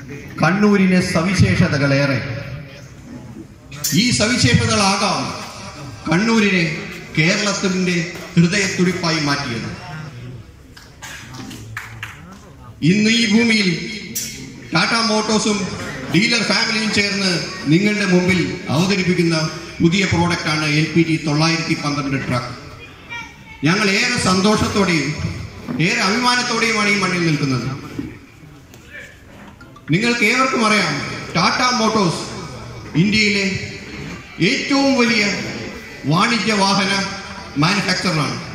കണ്ണൂരിന് സവിശേഷതകളേറെ ഈ സവിശേഷതകളാകാം കണ്ണൂരിനെ കേരളത്തിന്റെ ഹൃദയത്തുടിപ്പായി മാറ്റിയത് ഇന്ന് ഈ ഭൂമിയിൽ ടാറ്റ മോട്ടോഴ്സും ഡീലർ ഫാമിലിയും ചേർന്ന് നിങ്ങളുടെ മുമ്പിൽ അവതരിപ്പിക്കുന്ന പുതിയ പ്രോഡക്റ്റാണ് എൽ പി ജി തൊള്ളായിരത്തി പന്ത്രണ്ട് ട്രക്ക് ഞങ്ങൾ ഏറെ സന്തോഷത്തോടെയും ഏറെ അഭിമാനത്തോടെയുമാണ് ഈ മണ്ണിൽ നിൽക്കുന്നത് നിങ്ങൾക്ക് ഏവർക്കും അറിയാം ടാറ്റ മോട്ടോഴ്സ് ഇന്ത്യയിലെ ഏറ്റവും വലിയ വാണിജ്യ വാഹന മാനുഫാക്ചറാണ്